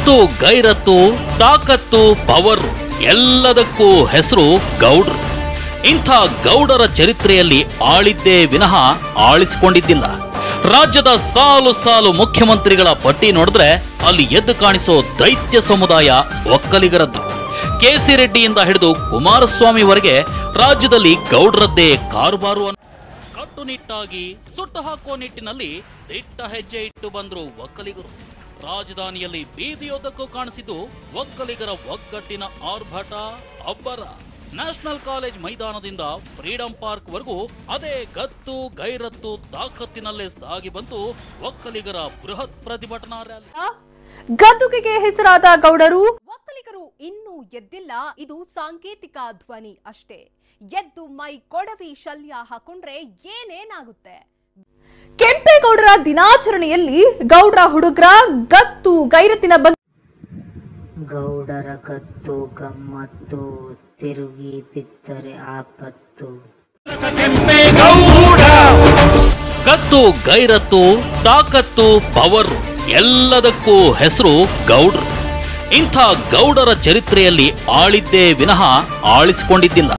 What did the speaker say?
ಗತ್ತು ಗೈರತ್ತು ತಾಕತ್ತು ಪವರ್ ಎಲ್ಲದಕ್ಕೂ ಹೆಸರು ಗೌಡ್ರು ಇಂಥ ಗೌಡರ ಚರಿತ್ರೆಯಲ್ಲಿ ಆಳಿದ್ದೇ ವಿನಃ ಆಳಿಸಿಕೊಂಡಿದ್ದಿಲ್ಲ ರಾಜ್ಯದ ಸಾಲು ಸಾಲು ಮುಖ್ಯಮಂತ್ರಿಗಳ ಪಟ್ಟಿ ನೋಡಿದ್ರೆ ಅಲ್ಲಿ ಎದ್ದು ಕಾಣಿಸೋ ದೈತ್ಯ ಸಮುದಾಯ ಒಕ್ಕಲಿಗರದ್ದು ಕೆಸಿ ರೆಡ್ಡಿಯಿಂದ ಹಿಡಿದು ಕುಮಾರಸ್ವಾಮಿವರೆಗೆ ರಾಜ್ಯದಲ್ಲಿ ಗೌಡ್ರದ್ದೇ ಕಾರುಬಾರು ಅನ್- ಕಟ್ಟುನಿಟ್ಟಾಗಿ ಸುಟ್ಟು ಹಾಕುವ ನಿಟ್ಟಿನಲ್ಲಿ ದಿಟ್ಟ ಹೆಜ್ಜೆ ಇಟ್ಟು ಬಂದ್ರು ಒಕ್ಕಲಿಗರು ರಾಜಧಾನಿಯಲ್ಲಿ ಬೀದಿಯೋದಕ್ಕೂ ಕಾಣಿಸಿದ್ದು ಒಕ್ಕಲಿಗರ ಒಗ್ಗಟ್ಟಿನ ಆರ್ಭಟ ಅಬ್ಬರ ನ್ಯಾಷನಲ್ ಕಾಲೇಜ್ ಮೈದಾನದಿಂದ ಫ್ರೀಡಂ ಪಾರ್ಕ್ ವರೆಗೂ ಅದೇ ಗತ್ತು ಗೈರತ್ತು ತಾಕತ್ತಿನಲ್ಲೇ ಸಾಗಿ ಬಂತು ಒಕ್ಕಲಿಗರ ಬೃಹತ್ ಪ್ರತಿಭಟನಾ ರ್ಯಾಲಿ ಗದ್ದುಗೆಗೆ ಹೆಸರಾದ ಗೌಡರು ಒಕ್ಕಲಿಗರು ಇನ್ನೂ ಎದ್ದಿಲ್ಲ ಇದು ಸಾಂಕೇತಿಕ ಧ್ವನಿ ಅಷ್ಟೇ ಎದ್ದು ಮೈ ಕೊಡವಿ ಶಲ್ಯ ಹಾಕೊಂಡ್ರೆ ಏನೇನಾಗುತ್ತೆ ಕೆಂಪೇಗೌಡರ ದಿನಾಚರಣೆಯಲ್ಲಿ ಗೌಡ್ರ ಹುಡುಗ್ರ ಗತ್ತು ಗೈರತ್ತಿನ ಬಗ್ಗೆ ಗೌಡರ ಕತ್ತು ಗಮ್ಮತ್ತು ತಿರುಗಿ ಬಿದ್ದರೆ ಆಪತ್ತು ಗತ್ತು ಗೈರತ್ತು ತಾಕತ್ತು ಪವರ್ ಎಲ್ಲದಕ್ಕೂ ಹೆಸರು ಗೌಡ್ರು ಇಂಥ ಗೌಡರ ಚರಿತ್ರೆಯಲ್ಲಿ ಆಳಿದ್ದೇ ವಿನಃ ಆಳಿಸಿಕೊಂಡಿದ್ದಿಲ್ಲ